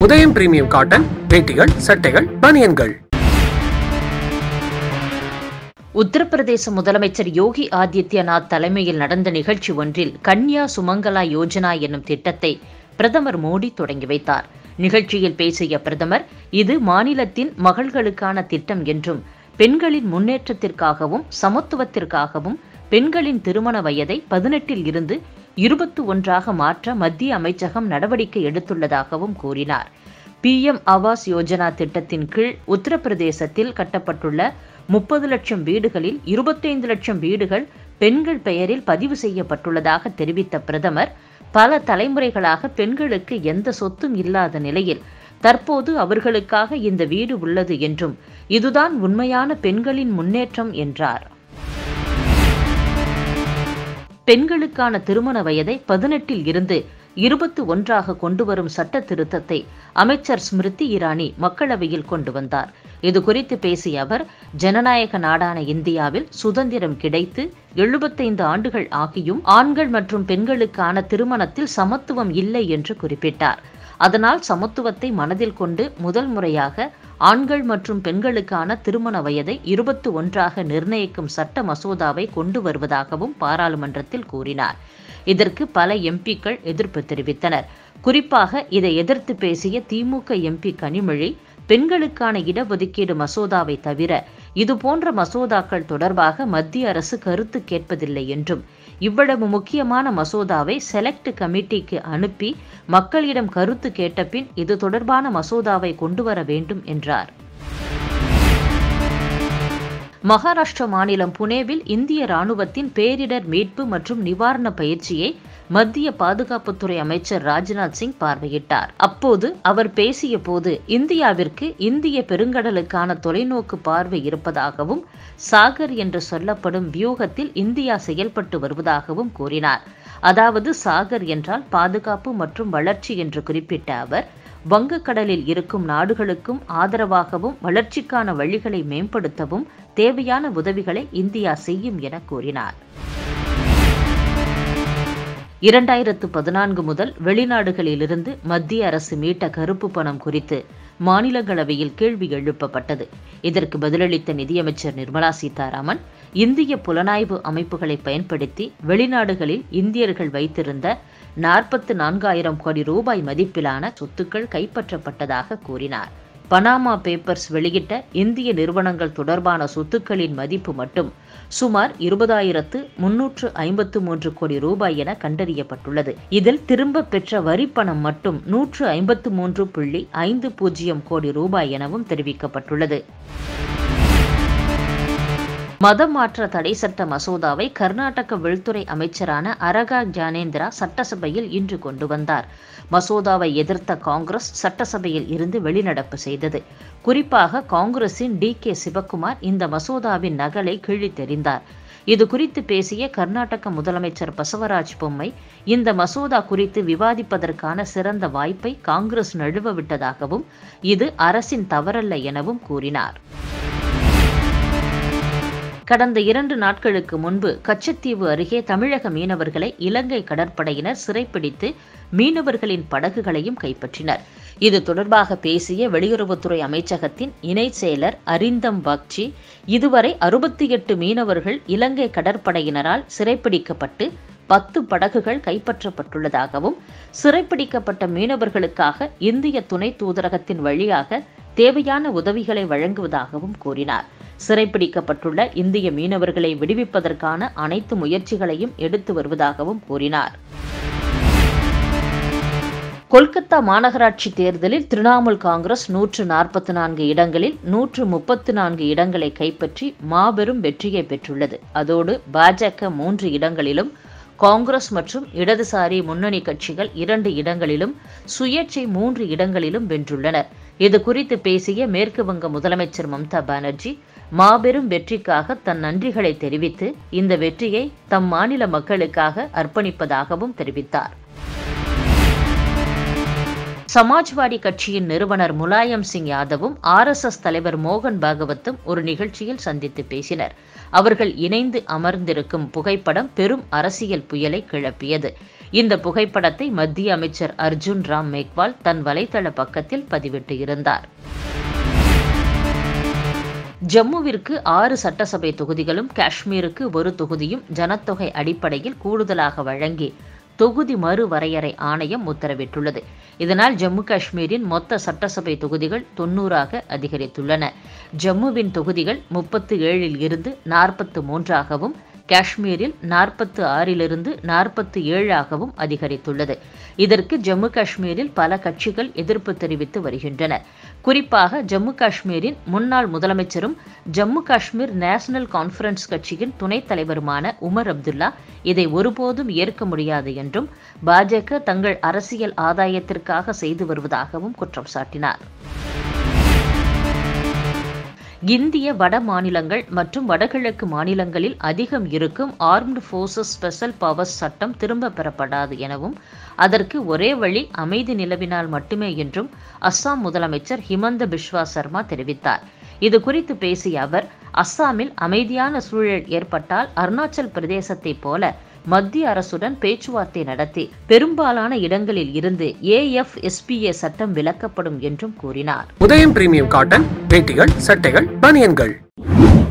உதயம் premium cotton வேட்டிகள் சட்டைகள் பனியன்கள் உத்தரப்பிரதேச முதலமைச்சர் யோகி ஆதித்யநாத் தலைமையில் நடந்த நிகழ்ச்சி ஒன்றில் கன்யா சுமங்கலா யோஜனா என்னும் திட்டத்தை பிரதமர் மோடி தொடங்கி வைத்தார் நிகழ்ச்சியில் பேசிய பிரதமர் இது மாநிலத்தின் மகள்களுக்கான திட்டம் என்றும் பெண்களின் முன்னேற்றத்திற்காகவும் சமத்துவத்திற்காகவும் பெண்களின் திருமண வயதை பதினெட்டில் இருந்து இருபத்தி ஒன்றாக மாற்ற மத்திய அமைச்சகம் நடவடிக்கை எடுத்துள்ளதாகவும் கூறினார் பிஎம் ஆவாஸ் யோஜனா திட்டத்தின் கீழ் உத்தரப்பிரதேசத்தில் கட்டப்பட்டுள்ள முப்பது லட்சம் வீடுகளில் இருபத்தைந்து லட்சம் வீடுகள் பெண்கள் பெயரில் பதிவு செய்யப்பட்டுள்ளதாக தெரிவித்த பிரதமர் பல தலைமுறைகளாக பெண்களுக்கு எந்த சொத்தும் இல்லாத நிலையில் தற்போது அவர்களுக்காக இந்த வீடு உள்ளது என்றும் இதுதான் உண்மையான பெண்களின் முன்னேற்றம் என்றார் பெண்களுக்கான திருமண வயதை பதினெட்டில் இருந்து இருபத்தி ஒன்றாக கொண்டு வரும் சட்ட திருத்தத்தை அமைச்சர் ஸ்மிருதி இரானி மக்களவையில் கொண்டு வந்தார் இது குறித்து பேசிய அவர் ஜனநாயக நாடான இந்தியாவில் சுதந்திரம் கிடைத்து எழுபத்தைந்து ஆண்டுகள் ஆகியும் ஆண்கள் மற்றும் பெண்களுக்கான திருமணத்தில் சமத்துவம் இல்லை என்று குறிப்பிட்டார் அதனால் சமத்துவத்தை மனதில் கொண்டு முதல் முறையாக ஆண்கள் மற்றும் பெண்களுக்கான திருமண வயதை இருபத்தி ஒன்றாக நிர்ணயிக்கும் சட்ட மசோதாவை கொண்டு வருவதாகவும் பாராளுமன்றத்தில் கூறினார் இதற்கு பல எம்பிக்கள் எதிர்ப்பு தெரிவித்தனர் குறிப்பாக இதை எதிர்த்து பேசிய திமுக எம்பி கனிமொழி பெண்களுக்கான இடஒதுக்கீடு மசோதாவை தவிர இதுபோன்ற மசோதாக்கள் தொடர்பாக மத்திய அரசு கருத்து கேட்பதில்லை என்றும் இவ்வளவு முக்கியமான மசோதாவை செலக்ட் கமிட்டிக்கு அனுப்பி மக்களிடம் கருத்து கேட்டபின் இது தொடர்பான மசோதாவை கொண்டு வர வேண்டும் என்றார் மகாராஷ்டிர மாநிலம் புனேவில் இந்திய ராணுவத்தின் பேரிடர் மீட்பு மற்றும் நிவாரண பயிற்சியை மத்திய பாதுகாப்புத்துறை அமைச்சர் ராஜ்நாத் சிங் பார்வையிட்டார் அப்போது அவர் பேசிய போது இந்தியாவிற்கு இந்திய பெருங்கடலுக்கான தொலைநோக்கு பார்வை இருப்பதாகவும் சாகர் என்று சொல்லப்படும் வியூகத்தில் இந்தியா செயல்பட்டு வருவதாகவும் கூறினார் அதாவது சாகர் என்றால் பாதுகாப்பு மற்றும் வளர்ச்சி என்று குறிப்பிட்ட அவர் வங்கக்கடலில் இருக்கும் நாடுகளுக்கும் ஆதரவாகவும் வளர்ச்சிக்கான வழிகளை மேம்படுத்தவும் தேவையான உதவிகளை இந்தியா செய்யும் என கூறினார் இரண்டாயிரத்து பதினான்கு முதல் வெளிநாடுகளிலிருந்து மத்திய அரசு மீட்ட கருப்பு பணம் குறித்து மாநிலங்களவையில் கேள்வி எழுப்பப்பட்டது இதற்கு பதிலளித்த நிதியமைச்சர் நிர்மலா சீதாராமன் இந்திய புலனாய்வு அமைப்புகளை பயன்படுத்தி வெளிநாடுகளில் இந்தியர்கள் வைத்திருந்த நாற்பத்து நான்காயிரம் கோடி ரூபாய் மதிப்பிலான சொத்துக்கள் கைப்பற்றப்பட்டதாக கூறினார் பனாமா பேப்பர்ஸ் வெளியிட்ட இந்திய நிறுவனங்கள் தொடர்பான சொத்துக்களின் மதிப்பு மட்டும் சுமார் இருபதாயிரத்து முன்னூற்று ஐம்பத்து மூன்று கோடி ரூபாய் என கண்டறியப்பட்டுள்ளது இதில் திரும்ப பெற்ற வரிப்பணம் மட்டும் நூற்று ஐம்பத்து மூன்று புள்ளி ஐந்து பூஜ்ஜியம் கோடி ரூபாய் எனவும் தெரிவிக்கப்பட்டுள்ளது மதம் மாற்ற தடை சட்ட மசோதாவை கர்நாடக உள்துறை அமைச்சரான அரகா ஜானேந்திரா சட்டசபையில் இன்று கொண்டு வந்தார் மசோதாவை எதிர்த்த காங்கிரஸ் சட்டசபையில் இருந்து வெளிநடப்பு செய்தது குறிப்பாக காங்கிரசின் டி கே சிவக்குமார் இந்த மசோதாவின் நகலை கிழித்தெறிந்தார் இது குறித்து பேசிய கர்நாடக முதலமைச்சர் பசவராஜ் பொம்மை இந்த மசோதா குறித்து விவாதிப்பதற்கான சிறந்த வாய்ப்பை காங்கிரஸ் நழுவ விட்டதாகவும் இது அரசின் தவறல்ல எனவும் கூறினார் கடந்த இரண்டு நாட்களுக்கு முன்பு கச்சத்தீவு அருகே தமிழக மீனவர்களை இலங்கை கடற்படையினர் சிறைப்பிடித்து மீனவர்களின் படகுகளையும் கைப்பற்றினர் இது தொடர்பாக பேசிய வெளியுறவுத்துறை அமைச்சகத்தின் இணை செயலர் அரிந்தம் பாக்சி இதுவரை அறுபத்தி எட்டு மீனவர்கள் இலங்கை கடற்படையினரால் சிறைப்பிடிக்கப்பட்டு பத்து படகுகள் கைப்பற்றப்பட்டுள்ளதாகவும் சிறைப்பிடிக்கப்பட்ட மீனவர்களுக்காக இந்திய துணை தூதரகத்தின் வழியாக தேவையான உதவிகளை வழங்குவதாகவும் கூறினார் சிறைப்பிடிக்கப்பட்டுள்ள இந்திய மீனவர்களை விடுவிப்பதற்கான அனைத்து முயற்சிகளையும் எடுத்து வருவதாகவும் கூறினார் கொல்கத்தா மாநகராட்சி தேர்தலில் திரிணாமுல் காங்கிரஸ் நூற்று நாற்பத்தி நான்கு இடங்களில் நூற்று முப்பத்து நான்கு இடங்களை கைப்பற்றி மாபெரும் வெற்றியை பெற்றுள்ளது அதோடு பாஜக மூன்று இடங்களிலும் காங்கிரஸ் மற்றும் இடதுசாரி முன்னணி கட்சிகள் இரண்டு இடங்களிலும் சுயேட்சை மூன்று இடங்களிலும் வென்றுள்ளனர் இது குறித்து பேசிய மேற்கு வங்க முதலமைச்சர் மம்தா பானர்ஜி மாபெரும் வெற்றிக்காக தன் நன்றிகளை தெரிவித்து இந்த வெற்றியை தம் மாநில மக்களுக்காக அர்ப்பணிப்பதாகவும் தெரிவித்தார் சமாஜ்வாடி கட்சியின் நிறுவனர் முலாயம் சிங் யாதவும் ஆர்எஸ்எஸ் தலைவர் மோகன் பாகவத்தும் ஒரு நிகழ்ச்சியில் சந்தித்து பேசினர் அவர்கள் இணைந்து அமர்ந்திருக்கும் புகைப்படம் பெரும் அரசியல் புயலை கிளப்பியது இந்த புகைப்படத்தை மத்திய அமைச்சர் அர்ஜுன் ராம் மேக்வால் தன் வலைதள பக்கத்தில் பதிவிட்டு இருந்தார் ஜம்முவிற்கு ஆறு சட்டசபை தொகுதிகளும் காஷ்மீருக்கு ஒரு தொகுதியும் ஜனத்தொகை அடிப்படையில் கூடுதலாக வழங்கி தொகுதி மறுவரையறை ஆணையம் உத்தரவிட்டுள்ளது இதனால் ஜம்மு காஷ்மீரின் மொத்த சட்டசபை தொகுதிகள் தொன்னூறாக அதிகரித்துள்ளன ஜம்முவின் தொகுதிகள் முப்பத்து ஏழில் இருந்து நாற்பத்து மூன்றாகவும் காஷ்மீரில் நாற்பத்து ஆறிலிருந்து நாற்பத்து ஏழாகவும் அதிகரித்துள்ளது இதற்கு ஜம்மு காஷ்மீரில் பல கட்சிகள் எதிர்ப்பு தெரிவித்து வருகின்றன குறிப்பாக ஜம்மு காஷ்மீரின் முன்னாள் முதலமைச்சரும் ஜம்மு காஷ்மீர் நேஷனல் கான்ஃபரன்ஸ் கட்சியின் துணைத் தலைவருமான உமர் அப்துல்லா இதை ஒருபோதும் ஏற்க முடியாது என்றும் பாஜக தங்கள் அரசியல் ஆதாயத்திற்காக செய்து வருவதாகவும் குற்றம் சாட்டினார் இந்திய வட மாநிலங்கள் மற்றும் வடகிழக்கு மாநிலங்களில் அதிகம் இருக்கும் ஆர்ம்டு ஃபோர்ஸஸ் ஸ்பெஷல் பவர்ஸ் சட்டம் திரும்ப பெறப்படாது எனவும் அதற்கு ஒரே வழி அமைதி நிலவினால் மட்டுமே என்றும் அஸ்ஸாம் முதலமைச்சர் ஹிமந்த பிஸ்வா சர்மா தெரிவித்தார் இது குறித்து பேசிய அவர் அஸ்ஸாமில் அமைதியான சூழல் ஏற்பட்டால் அருணாச்சல் பிரதேசத்தைப் போல மத்திய அரசுடன் பேச்சுவார்த்தை நடத்தி பெரும்பாலான இடங்களில் இருந்து ஏஎஃப்எஸ்பிஏ சட்டம் விலக்கப்படும் என்றும் கூறினார் உதயம் பிரீமியம் காட்டன் வேட்டிகள் சட்டைகள் பனியன்கள்